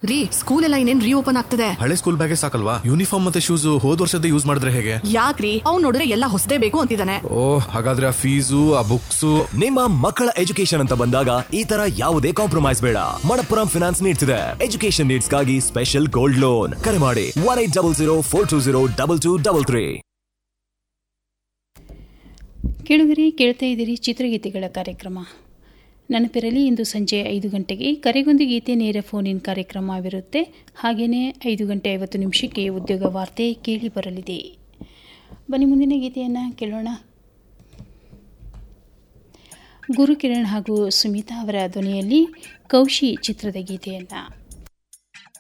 ರೀ ಸ್ಕೂಲ್ ಎಲ್ಲ ಇನ್ನೇನ್ ರೀಓಪನ್ ಆಗ್ತದೆ ಹಳೆ ಸ್ಕೂಲ್ ಬ್ಯಾಗೇ ಸಾಕಲ್ವಾ ಯೂನಿಫಾರ್ಮ್ ಮತ್ತೆ ಶೂಸ್ ಹೋದ್ ವರ್ಷದ ಯೂಸ್ ಮಾಡಿದ್ರೆ ಹೇಗೆ ಯಾಕ್ರಿ ಅವ್ನ್ ನೋಡಿದ್ರೆ ಎಲ್ಲ ಹೊಸದೇ ಬೇಕು ಅಂತಿದ್ದಾನೆ ಓ ಹಾಗಾದ್ರೆ ಆ ಫೀಸು ಆ ಬುಕ್ಸು ನಿಮ್ಮ ಮಕ್ಕಳ ಎಜುಕೇಶನ್ ಅಂತ ಬಂದಾಗ ಈ ತರ ಯಾವುದೇ ಕಾಂಪ್ರಮೈಸ್ ಬೇಡ ಮಣಪ್ಪುರಂ ಫಿನಾನ್ಸ್ ನೀಡ್ತಿದೆ ಎಜುಕೇಶನ್ ನೀಡ್ಸ್ಗಾಗಿ ಸ್ಪೆಷಲ್ ಗೋಲ್ಡ್ ಲೋನ್ ಕರೆ ಮಾಡಿ one eight double zero four two zero double two double three ಕೇಳುಗರೆ ಕೇಳ್ತಾ ಇದ್ದೀರಿ ಚಿತ್ರಗೀತೆಗಳ ಕಾರ್ಯಕ್ರಮ ನೆನಪಿರಲಿ ಇಂದು ಸಂಜೆ ಐದು ಗಂಟೆಗೆ ಕರೆಗೊಂದು ಗೀತೆ ನೇರ ಫೋನ್ ಇನ್ ಕಾರ್ಯಕ್ರಮವಿರುತ್ತೆ ಹಾಗೆಯೇ ಐದು ಗಂಟೆ ಐವತ್ತು ನಿಮಿಷಕ್ಕೆ ಉದ್ಯೋಗ ವಾರ್ತೆ ಕೇಳಿ ಬರಲಿದೆ ಬನ್ನಿ ಮುಂದಿನ ಗೀತೆಯನ್ನು ಕೇಳೋಣ ಗುರುಕಿರಣ್ ಹಾಗೂ ಸುಮಿತಾ ಅವರ ಧ್ವನಿಯಲ್ಲಿ ಕೌಶಿ ಚಿತ್ರದ ಗೀತೆಯನ್ನು